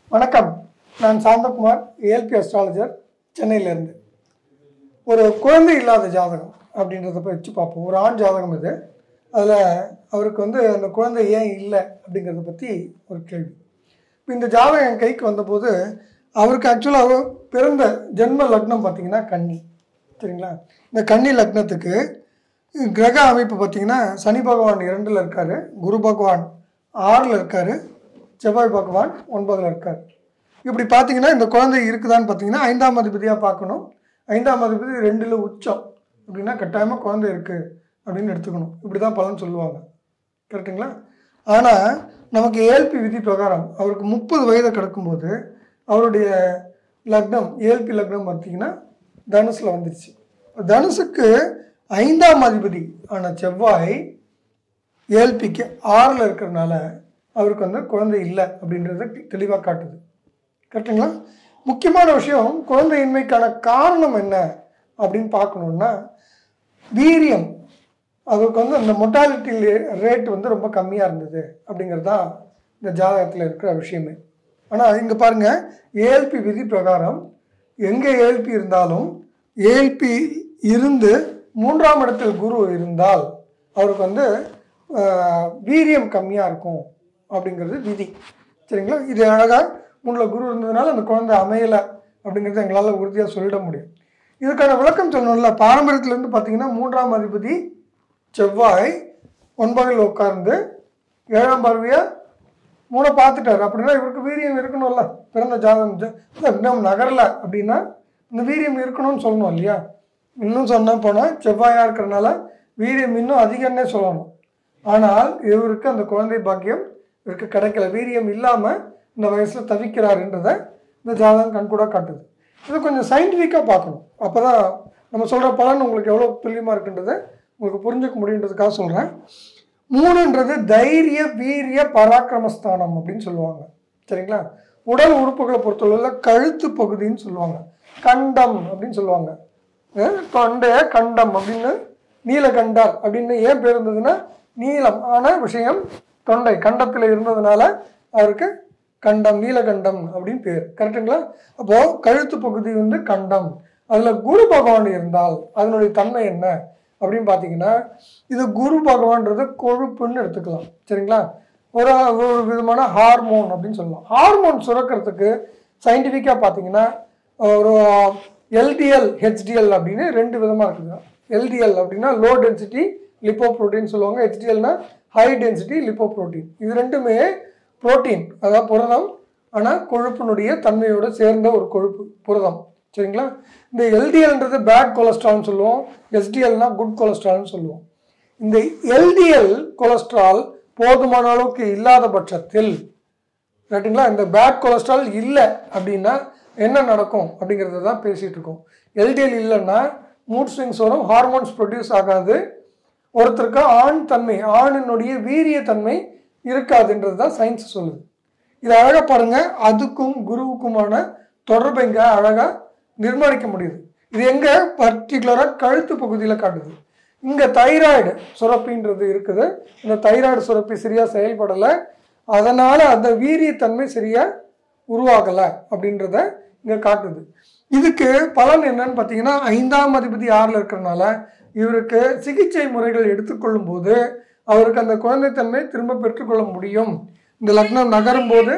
வணக்கம் நான் Santhakumar ALP astrologer சென்னையிலேருந்து ஒரு குழந்தை இல்லாத ஜாதகம் அப்படின்றத போய் வச்சு பார்ப்போம் ஒரு ஆண் ஜாதகம் இது அதில் அவருக்கு வந்து அந்த குழந்தை ஏன் இல்லை அப்படிங்கிறத பற்றி ஒரு கேள்வி இப்போ இந்த ஜாதகம் என் கைக்கு வந்தபோது அவருக்கு ஆக்சுவலாக பிறந்த ஜென்ம லக்னம் பார்த்தீங்கன்னா கன்னி சரிங்களா இந்த கன்னி லக்னத்துக்கு கிரக அமைப்பு பார்த்தீங்கன்னா சனி பகவான் இரண்டில் இருக்கார் குரு பகவான் ஆறில் இருக்கார் செவ்வாய் பகவான் ஒன்பதில் இருக்கார் இப்படி பார்த்தீங்கன்னா இந்த குழந்தை இருக்குதான்னு பார்த்தீங்கன்னா ஐந்தாம் அதிபதியாக பார்க்கணும் ஐந்தாம் அதிபதி ரெண்டில் உச்சம் அப்படின்னா கட்டாயமாக குழந்தை இருக்குது அப்படின்னு எடுத்துக்கணும் இப்படி தான் பலன் சொல்லுவாங்க கரெக்டுங்களா ஆனால் நமக்கு ஏஎல்பி விதி பிரகாரம் அவருக்கு முப்பது வயதை கிடக்கும்போது அவருடைய லக்னம் ஏஎல்பி லக்னம் பார்த்தீங்கன்னா தனுசில் வந்துருச்சு தனுசுக்கு ஐந்தாம் அதிபதி ஆன செவ்வாய் ஏஎல்பிக்கு ஆறில் இருக்கிறனால அவருக்கு வந்து குழந்தை இல்லை அப்படின்றத தெளிவாக காட்டுது கரெக்டுங்களா முக்கியமான விஷயம் குழந்தையின்மைக்கான காரணம் என்ன அப்படின்னு பார்க்கணுன்னா வீரியம் அவருக்கு வந்து அந்த மொட்டாலிட்டி ரேட் வந்து ரொம்ப கம்மியாக இருந்தது அப்படிங்கிறது தான் இந்த ஜாதகத்தில் இருக்கிற விஷயமே ஆனால் இங்கே பாருங்கள் ஏஎல்பி விதி பிரகாரம் எங்கே ஏஎல்பி இருந்தாலும் ஏஎல்பி இருந்து மூன்றாம் இடத்தில் குரு இருந்தால் அவருக்கு வந்து ஆஹ், வீரியம் கம்மியாக இருக்கும் அப்படிங்கிறது விதி சரிங்களா இது அழகாக மூணில் குரு இருந்ததுனால அந்த குழந்தை அமையலை அப்படிங்கிறத எங்களால் உறுதியாக சொல்லிட முடியும் இதுக்கான விளக்கம் சொல்லணும்ல பாரம்பரியத்திலேருந்து பார்த்தீங்கன்னா மூன்றாம் அதிபதி செவ்வாய் ஒன்பதில் உட்கார்ந்து ஏழாம் பார்வையாக மூணை பார்த்துட்டாரு அப்படின்னா இவருக்கு வீரியம் இருக்கணும்ல பிறந்த ஜாதகம் ஜ- லக்னம் நகரல அப்படின்னா இந்த வீரியம் இருக்கணும்னு சொல்லணும் இல்லையா இன்னும் சொன்ன போனால் செவ்வாயாக இருக்கிறனால வீரியம் இன்னும் அதிகம்னே சொல்லணும் ஆனால் இவருக்கு அந்த குழந்தை பாக்கியம் இவருக்கு கிடைக்கல வீரியம் இல்லாமல் இந்த வயசில் தவிக்கிறாருன்றத இந்த ஜாதகம் கண்கூட காட்டுது இது கொஞ்சம் சயின்டிஃபிக்காக பார்க்கணும் அப்போ தான் நம்ம சொல்கிற பலன் உங்களுக்கு எவ்வளோ துல்லியமாக இருக்குன்றதை உங்களுக்கு புரிஞ்சுக்க முடியுன்றதுக்காக சொல்கிறேன் மூணுன்றது தைரிய வீரிய பராக்கிரமஸ்தானம் அப்படின்னு சொல்லுவாங்க சரிங்களா உடல் உறுப்புகளை பொறுத்தளவில் கழுத்து பகுதின்னு சொல்லுவாங்க கண்டம் அப்படின்னு சொல்லுவாங்க அஹ் தொண்டை கண்டம் அப்படின்னு நீலகண்டார் அப்படின்னு ஏன் பேர் இருந்ததுன்னா நீலம் ஆன விஷயம் தொண்டை கண்டத்தில் இருந்ததுனால அவருக்கு கண்டம் நீலகண்டம் அப்படின்னு பேர் கரெக்டுங்களா அப்போது கழுத்து பகுதி வந்து கண்டம் அதில் குரு பகவான் இருந்தால் அதனுடைய தன்மை என்ன அப்படின்னு பார்த்தீங்கன்னா இது குரு பகவான்றது கொழுப்புன்னு எடுத்துக்கலாம் சரிங்களா ஒரு ஒரு விதமான ஹார்மோன் அப்படின்னு சொல்லலாம் ஹார்மோன் சுரக்கிறதுக்கு சயின்டிஃபிக்காக பார்த்தீங்கன்னா ஒரு எல்டிஎல் ஹெச்டிஎல் அப்படின்னு ரெண்டு விதமாக இருக்குது எல்டிஎல் அப்படின்னா லோ டென்சிட்டி லிப்போப்ரோட்டீன் சொல்லுவாங்க ஹெச்டிஎல்னா ஹை டென்சிட்டி லிப்போப்ரோட்டீன் இது ரெண்டுமே புரோட்டீன் அதாவது புரதம் ஆனால் கொழுப்பினுடைய தன்மையோட சேர்ந்த ஒரு கொழுப்பு புரதம் சரிங்களா இந்த எல்டிஎல்ன்றது பேட் கொலஸ்ட்ரால்னு சொல்லுவோம் எஸ்டிஎல்னா குட் கொலஸ்ட்ரால்னு சொல்லுவோம் இந்த எல்டிஎல் கொலஸ்ட்ரால் போதுமான அளவுக்கு இல்லாத பட்சத்தில் ரைட்டுங்களா இந்த பேட் கொலஸ்ட்ரால் இல்லை அப்படின்னா என்ன நடக்கும் அப்படிங்கிறத தான் பேசிகிட்டு இருக்கோம் எல்டிஎல் இல்லைன்னா மூட் ஸ்விங்ஸ் வரும் ஹார்மோன்ஸ் ப்ரொடியூஸ் ஆகாது ஒருத்தருக்கு ஆண் தன்மை ஆணினுடைய வீரிய தன்மை இருக்காதுன்றது தான் சயின்ஸ் சொல்லுது இது அழகாக பாருங்க அதுக்கும் குருவுக்குமான தொடர்பை இங்கே அழகாக நிர்மாணிக்க முடியுது இது எங்கே பர்டிகுலராக கழுத்து பகுதியில் காட்டுது இங்கே தைராய்டு சுரப்பின்றது இருக்குது இந்த தைராய்டு சுரப்பி சரியாக செயல்படலை அதனால் அந்த வீரியத்தன்மை சரியாக உருவாகலை அப்படின்றத இங்கே காட்டுது இதுக்கு பலன் என்னன்னு பார்த்தீங்கன்னா ஐந்தாம் அதிபதி ஆறில் இருக்கிறனால இவருக்கு சிகிச்சை முறைகள் எடுத்துக்கொள்ளும் போது அவருக்கு அந்த குழந்தைத்தன்மை திரும்ப பெற்றுக்கொள்ள முடியும் இந்த லக்னம் நகரும் போது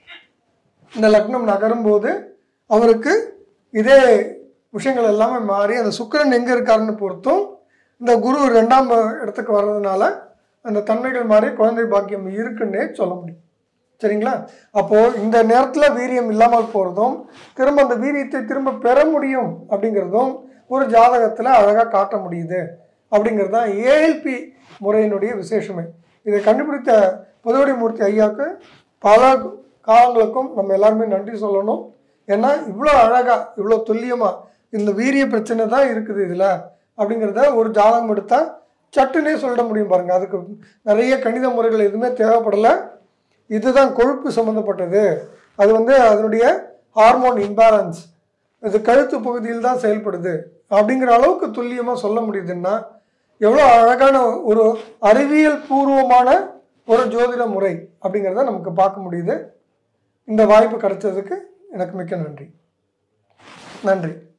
இந்த லக்னம் நகரும் போது அவருக்கு இதே விஷயங்கள் எல்லாமே மாறி அந்த சுக்கிரன் எங்கே இருக்காருன்னு பொறுத்தும் இந்த குரு ரெண்டாம் இடத்துக்கு வர்றதுனால அந்த தன்மைகள் மாறி குழந்தை பாக்கியம் இருக்குன்னே சொல்ல முடியும் சரிங்களா அப்போது இந்த நேரத்தில் வீரியம் இல்லாமல் போகிறதும் திரும்ப அந்த வீரியத்தை திரும்ப பெற முடியும் அப்படிங்கிறதும் ஒரு ஜாதகத்தில் அழகாக காட்ட முடியுது அப்படிங்கிறது தான் ஏஎல்பி முறையினுடைய விசேஷமே இதை கண்டுபிடித்த புதுவடி மூர்த்தி ஐயாவுக்கு பல காலங்களுக்கும் நம்ம எல்லாருமே நன்றி சொல்லணும் ஏன்னா இவ்வளோ அழகாக இவ்வளோ துல்லியமாக இந்த வீரிய பிரச்சனை தான் இருக்குது இதில் அப்படிங்கிறத ஒரு ஜாதகம் எடுத்தால் சட்டுன்னே சொல்லிட முடியும் பாருங்கள் அதுக்கு நிறைய கணித முறைகள் எதுவுமே தேவைப்படலை இதுதான் கொழுப்பு சம்மந்தப்பட்டது அது வந்து அதனுடைய ஹார்மோன் இம்பேலன்ஸ் இது கழுத்து பகுதியில் தான் செயல்படுது அப்படிங்கிற அளவுக்கு துல்லியமாக சொல்ல முடியுதுன்னா எவ்வளோ அழகான ஒரு அறிவியல் பூர்வமான ஒரு ஜோதிட முறை அப்படிங்கிறத நமக்கு பார்க்க முடியுது இந்த வாய்ப்பு கிடைச்சதுக்கு எனக்கு மிக்க நன்றி நன்றி